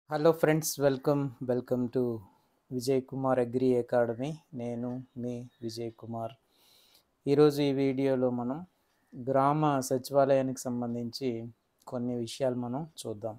hello friends welcome welcome to Vijay Kumar agri academy నేను మీ విజయ్ కుమార్ ఈరోజు ఈ వీడియోలో మనం గ్రామ సచివాలయానికి సంబంధించి కొన్ని విషయాలు మనం చూద్దాం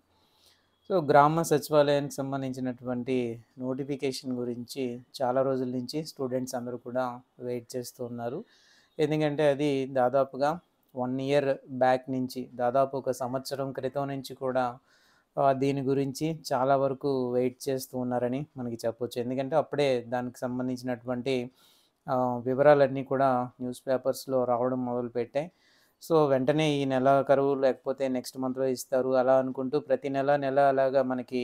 సో గ్రామ సచివాలయానికి సంబంధించినటువంటి నోటిఫికేషన్ గురించి చాలా రోజుల నుంచి స్టూడెంట్స్ అందరూ కూడా వెయిట్ చేస్తూ ఉన్నారు ఎందుకంటే అది దాదాపుగా వన్ ఇయర్ బ్యాక్ నుంచి దాదాపు ఒక సంవత్సరం క్రితం నుంచి కూడా ఆ, దీని గురించి చాలా వరకు వెయిట్ చేస్తూ ఉన్నారని మనకి చెప్పొచ్చు ఎందుకంటే అప్పుడే దానికి సంబంధించినటువంటి ఆ, వివరాలన్నీ కూడా న్యూస్ పేపర్స్లో రావడం మొదలుపెట్టాయి సో వెంటనే ఈ నెల కరువు లేకపోతే నెక్స్ట్ మంత్లో ఇస్తారు అలా అనుకుంటూ ప్రతి నెల నెల అలాగా మనకి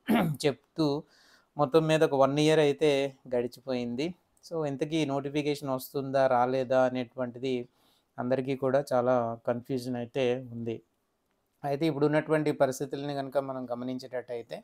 చెప్తూ మొత్తం మీద ఒక వన్ ఇయర్ అయితే గడిచిపోయింది సో ఇంతకీ నోటిఫికేషన్ వస్తుందా రాలేదా అనేటువంటిది అందరికీ కూడా చాలా కన్ఫ్యూజన్ అయితే ఉంది అయితే ఇప్పుడు ఉన్నటువంటి పరిస్థితులని కనుక మనం గమనించేటట్టయితే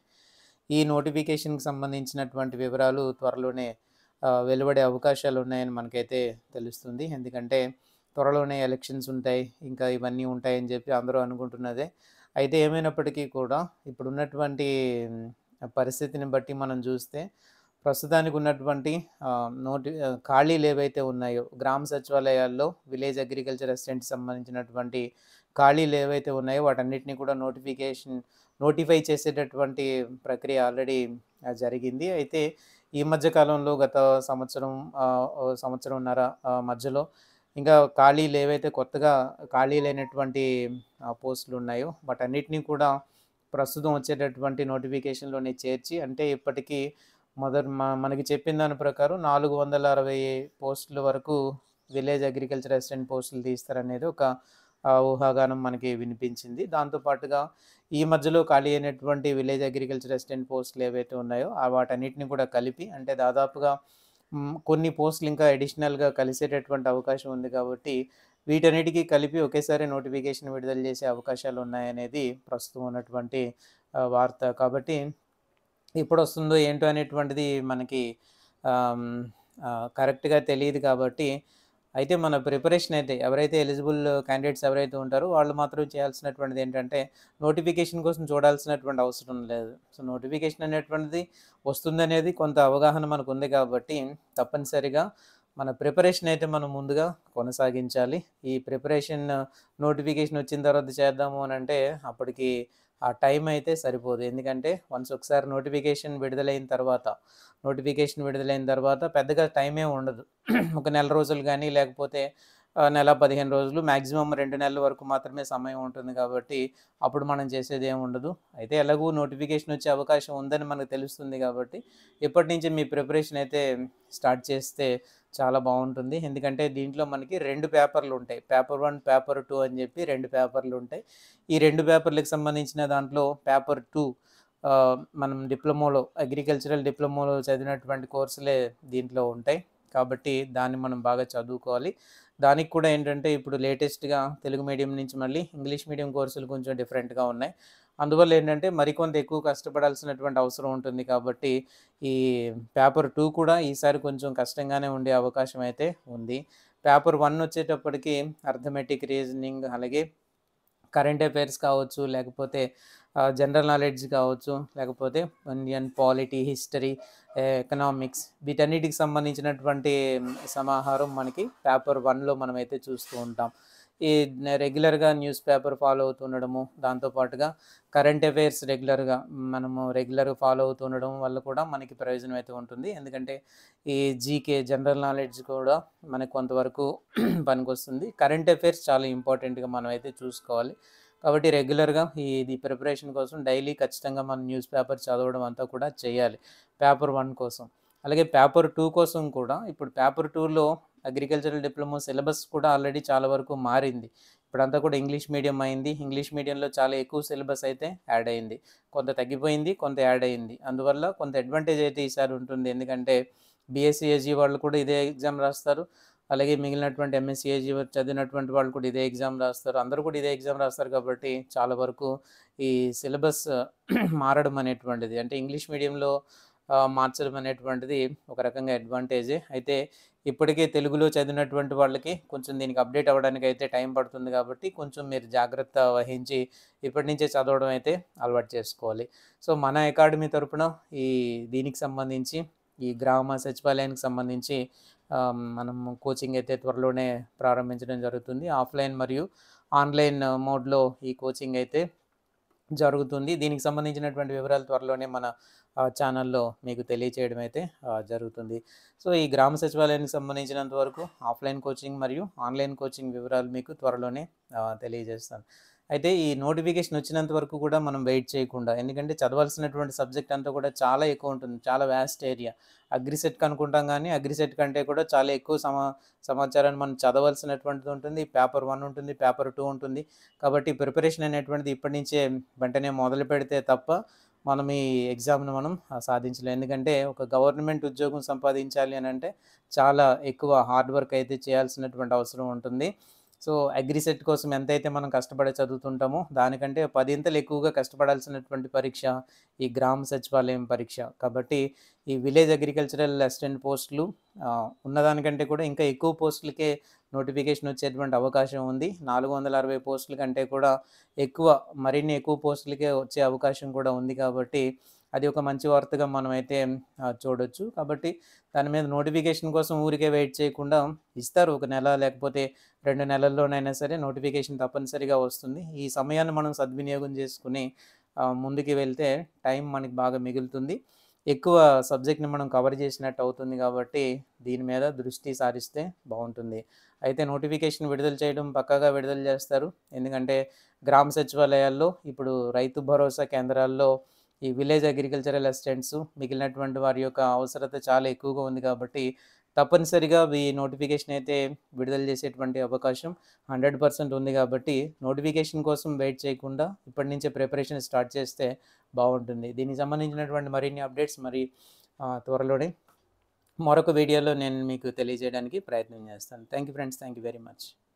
ఈ నోటిఫికేషన్కి సంబంధించినటువంటి వివరాలు త్వరలోనే ఆ, వెలువడే అవకాశాలు ఉన్నాయని మనకైతే తెలుస్తుంది ఎందుకంటే త్వరలోనే ఎలక్షన్స్ ఉంటాయి ఇంకా ఇవన్నీ ఉంటాయని చెప్పి అందరూ అనుకుంటున్నదే అయితే ఏమైనప్పటికీ కూడా ఇప్పుడు ఉన్నటువంటి మ్, పరిస్థితిని బట్టి మనం చూస్తే ప్రస్తుతానికి ఉన్నటువంటి ఆ, నోటి ఆ, ఖాళీలు ఏవైతే ఉన్నాయో గ్రామ సచివాలయాల్లో విలేజ్ అగ్రికల్చర్ అసిస్టెంట్ సంబంధించినటువంటి ఖాళీలు ఏవైతే ఉన్నాయో వాటన్నిటిని కూడా నోటిఫికేషన్ నోటిఫై చేసేటటువంటి ప్రక్రియ ఆల్రెడీ జరిగింది అయితే ఈ మధ్య కాలంలో గత సంవత్సరం ఆ, ఓ సంవత్సరంన్నర ఆ, మధ్యలో ఇంకా ఖాళీలు ఏవైతే కొత్తగా ఖాళీ లేనటువంటి ఆ, పోస్టులు ఉన్నాయో వాటన్నిటిని కూడా ప్రస్తుతం వచ్చేటటువంటి నోటిఫికేషన్లోనే చేర్చి అంటే ఇప్పటికీ మొదటి మనకి చెప్పిన దాని ప్రకారం నాలుగు వందల అరవై పోస్టుల వరకు విలేజ్ అగ్రికల్చర్ అసిస్టెంట్ పోస్టులు తీస్తారనేది ఒక ఆ, ఊహాగానం మనకి వినిపించింది దాంతోపాటుగా ఈ మధ్యలో ఖాళీ అయినటువంటి విలేజ్ అగ్రికల్చర్ అసిస్టెంట్ పోస్టులు ఏవైతే ఉన్నాయో ఆ వాటన్నిటిని కూడా కలిపి అంటే దాదాపుగా మ్, కొన్ని పోస్టులు ఇంకా అడిషనల్గా కలిసేటటువంటి అవకాశం ఉంది కాబట్టి వీటన్నిటికీ కలిపి ఒకేసారి నోటిఫికేషన్ విడుదల చేసే అవకాశాలు ఉన్నాయనేది ప్రస్తుతం ఉన్నటువంటి ఆ, వార్త కాబట్టి ఎప్పుడు వస్తుందో ఏంటో అనేటువంటిది మనకి ఆమ్, ఆ, కరెక్ట్గా తెలియదు కాబట్టి అయితే మన ప్రిపరేషన్ అయితే ఎవరైతే ఎలిజిబుల్ క్యాండిడేట్స్ ఎవరైతే ఉంటారో వాళ్ళు మాత్రం చేయాల్సినటువంటిది ఏంటంటే నోటిఫికేషన్ కోసం చూడాల్సినటువంటి అవసరం లేదు సో నోటిఫికేషన్ అనేటువంటిది వస్తుందనేది కొంత అవగాహన మనకు ఉంది కాబట్టి తప్పనిసరిగా మన ప్రిపరేషన్ అయితే మనం ముందుగా కొనసాగించాలి ఈ ప్రిపరేషన్ నోటిఫికేషన్ వచ్చిన తర్వాత చేద్దాము అని అంటే అప్పటికి ఆ టైం అయితే సరిపోదు ఎందుకంటే వన్స్ ఒకసారి నోటిఫికేషన్ విడుదలైన తర్వాత నోటిఫికేషన్ విడుదలైన తర్వాత పెద్దగా టైమే ఉండదు ఒక నెల రోజులు కానీ లేకపోతే ఆ, నెల పదిహేను రోజులు మ్యాక్సిమం రెండు నెలల వరకు మాత్రమే సమయం ఉంటుంది కాబట్టి అప్పుడు మనం చేసేది ఏమి ఉండదు అయితే ఎలాగూ నోటిఫికేషన్ వచ్చే అవకాశం ఉందని మనకు తెలుస్తుంది కాబట్టి ఇప్పటి నుంచి మీ ప్రిపరేషన్ అయితే స్టార్ట్ చేస్తే చాలా బాగుంటుంది ఎందుకంటే దీంట్లో మనకి రెండు పేపర్లు ఉంటాయి పేపర్ వన్ పేపర్ టూ అని చెప్పి రెండు పేపర్లు ఉంటాయి ఈ రెండు పేపర్లకు సంబంధించిన దాంట్లో పేపర్ టూ మనం డిప్లొమాలో అగ్రికల్చరల్ డిప్లొమాలో చదివినటువంటి కోర్సులే దీంట్లో ఉంటాయి కాబట్టి దాన్ని మనం బాగా చదువుకోవాలి దానికి కూడా ఏంటంటే ఇప్పుడు లేటెస్ట్గా తెలుగు మీడియం నుంచి మళ్ళీ ఇంగ్లీష్ మీడియం కోర్సులు కొంచెం డిఫరెంట్గా ఉన్నాయి అందువల్ల ఏంటంటే మరికొంత ఎక్కువ కష్టపడాల్సినటువంటి అవసరం ఉంటుంది కాబట్టి ఈ పేపర్ టూ కూడా ఈసారి కొంచెం కష్టంగానే ఉండే అవకాశం అయితే ఉంది పేపర్ వన్ వచ్చేటప్పటికి అర్థమెటిక్ రీజనింగ్ అలాగే కరెంట్ అఫైర్స్ కావచ్చు లేకపోతే జనరల్ నాలెడ్జ్ కావచ్చు లేకపోతే ఇండియన్ పాలిటీ హిస్టరీ ఎకనామిక్స్ వీటన్నిటికి సంబంధించినటువంటి సమాహారం మనకి పేపర్ వన్లో మనమైతే చూస్తూ ఉంటాం ఈ రెగ్యులర్గా న్యూస్ పేపర్ ఫాలో అవుతుండడము దాంతోపాటుగా కరెంట్ అఫైర్స్ రెగ్యులర్గా మనము రెగ్యులర్గా ఫాలో అవుతుండడం వల్ల కూడా మనకి ప్రయోజనం అయితే ఉంటుంది ఎందుకంటే ఈ జీకే జనరల్ నాలెడ్జ్ కూడా మనకు కొంతవరకు పనికొస్తుంది కరెంట్ అఫైర్స్ చాలా ఇంపార్టెంట్గా మనం అయితే చూసుకోవాలి కాబట్టి రెగ్యులర్గా ఈ ఇది ప్రిపరేషన్ కోసం డైలీ ఖచ్చితంగా మనం న్యూస్ పేపర్ చదవడం అంతా కూడా చేయాలి పేపర్ వన్ కోసం అలాగే పేపర్ టూ కోసం కూడా ఇప్పుడు పేపర్ టూలో అగ్రికల్చరల్ డిప్లొమా సిలబస్ కూడా ఆల్రెడీ చాలా వరకు మారింది ఇప్పుడంతా కూడా ఇంగ్లీష్ మీడియం అయింది ఇంగ్లీష్ మీడియంలో చాలా ఎక్కువ సిలబస్ అయితే యాడ్ అయింది కొంత తగ్గిపోయింది కొంత యాడ్ అయింది అందువల్ల కొంత అడ్వాంటేజ్ అయితే ఈసారి ఉంటుంది ఎందుకంటే బీఎస్సీఏజీ వాళ్ళు కూడా ఇదే ఎగ్జామ్ రాస్తారు అలాగే మిగిలినటువంటి ఎంఎస్సీఏజీ చదివినటువంటి వాళ్ళు కూడా ఇదే ఎగ్జామ్ రాస్తారు అందరూ కూడా ఇదే ఎగ్జామ్ రాస్తారు కాబట్టి చాలా వరకు ఈ సిలబస్ మారడం అనేటువంటిది అంటే ఇంగ్లీష్ మీడియంలో ఆ, మార్చడం అనేటువంటిది ఒక రకంగా అడ్వాంటేజే అయితే ఇప్పటికే తెలుగులో చదివినటువంటి వాళ్ళకి కొంచెం దీనికి అప్డేట్ అవ్వడానికి అయితే టైం పడుతుంది కాబట్టి కొంచెం మీరు జాగ్రత్త వహించి ఇప్పటి నుంచే చదవడం అయితే అలవాటు చేసుకోవాలి సో మన అకాడమీ తరపున ఈ దీనికి సంబంధించి ఈ గ్రామ సచివాలయానికి సంబంధించి ఆ, మనం కోచింగ్ అయితే త్వరలోనే ప్రారంభించడం జరుగుతుంది ఆఫ్లైన్ మరియు ఆన్లైన్ మోడ్లో ఈ కోచింగ్ అయితే జరుగుతుంది దీనికి సంబంధించినటువంటి వివరాలు త్వరలోనే మన ఆ, ఛానల్లో మీకు తెలియచేయడం అయితే ఆ, జరుగుతుంది సో ఈ గ్రామ సచివాలయానికి సంబంధించినంత వరకు ఆఫ్లైన్ కోచింగ్ మరియు ఆన్లైన్ కోచింగ్ వివరాలు మీకు త్వరలోనే ఆ, తెలియజేస్తాను అయితే ఈ నోటిఫికేషన్ వచ్చినంత వరకు కూడా మనం వెయిట్ చేయకుండా ఎందుకంటే చదవాల్సినటువంటి సబ్జెక్ట్ అంతా కూడా చాలా ఎక్కువ ఉంటుంది చాలా వ్యాస్ట్ ఏరియా అగ్రిసెట్ అనుకుంటాం కానీ అగ్రిసెట్ కంటే కూడా చాలా ఎక్కువ సమా సమాచారాన్ని మనం చదవాల్సినటువంటిది ఉంటుంది పేపర్ వన్ ఉంటుంది పేపర్ టూ ఉంటుంది కాబట్టి ప్రిపరేషన్ అనేటువంటిది ఇప్పటి నుంచే వెంటనే మొదలు పెడితే తప్ప మనం ఈ ఎగ్జామ్ను మనం ఆ, సాధించలేం ఎందుకంటే ఒక గవర్నమెంట్ ఉద్యోగం సంపాదించాలి అని అంటే చాలా ఎక్కువ హార్డ్ వర్క్ అయితే చేయాల్సినటువంటి అవసరం ఉంటుంది సో అగ్రిసెట్ కోసం ఎంతైతే మనం కష్టపడి చదువుతుంటామో దానికంటే పదింతలు ఎక్కువగా కష్టపడాల్సినటువంటి పరీక్ష ఈ గ్రామ సచివాలయం పరీక్ష కాబట్టి ఈ విలేజ్ అగ్రికల్చరల్ అసిస్టెంట్ పోస్టులు ఆ, ఉన్నదానికంటే కూడా ఇంకా ఎక్కువ పోస్టులకే నోటిఫికేషన్ వచ్చేటువంటి అవకాశం ఉంది నాలుగు వందల అరవై పోస్టుల కంటే కూడా ఎక్కువ మరిన్ని ఎక్కువ పోస్టులకే వచ్చే అవకాశం కూడా ఉంది కాబట్టి అది ఒక మంచి వార్తగా మనం అయితే ఆ, చూడొచ్చు కాబట్టి దాని మీద నోటిఫికేషన్ కోసం ఊరికే వెయిట్ చేయకుండా ఇస్తారు ఒక నెల లేకపోతే రెండు నెలల్లోనైనా సరే నోటిఫికేషన్ తప్పనిసరిగా వస్తుంది ఈ సమయాన్ని మనం సద్వినియోగం చేసుకుని ఆ, ముందుకు వెళ్తే టైం మనకి బాగా మిగులుతుంది ఎక్కువ సబ్జెక్ట్ని మనం కవర్ చేసినట్టు అవుతుంది కాబట్టి దీని మీద దృష్టి సారిస్తే బాగుంటుంది అయితే నోటిఫికేషన్ విడుదల చేయడం పక్కాగా విడుదల చేస్తారు ఎందుకంటే గ్రామ సచివాలయాల్లో ఇప్పుడు రైతు భరోసా కేంద్రాల్లో ఈ విలేజ్ అగ్రికల్చరల్ అసిస్టెంట్స్ మిగిలినటువంటి వారి యొక్క అవసరత చాలా ఎక్కువగా ఉంది కాబట్టి తప్పనిసరిగా ఈ నోటిఫికేషన్ అయితే విడుదల చేసేటువంటి అవకాశం హండ్రెడ్ పర్సెంట్ ఉంది కాబట్టి నోటిఫికేషన్ కోసం వెయిట్ చేయకుండా ఇప్పటి నుంచే ప్రిపరేషన్ స్టార్ట్ చేస్తే బాగుంటుంది దీనికి సంబంధించినటువంటి మరిన్ని అప్డేట్స్ మరి ఆ, త్వరలోనే మరొక వీడియోలో నేను మీకు తెలియజేయడానికి ప్రయత్నం చేస్తాను thank you friends thank you very much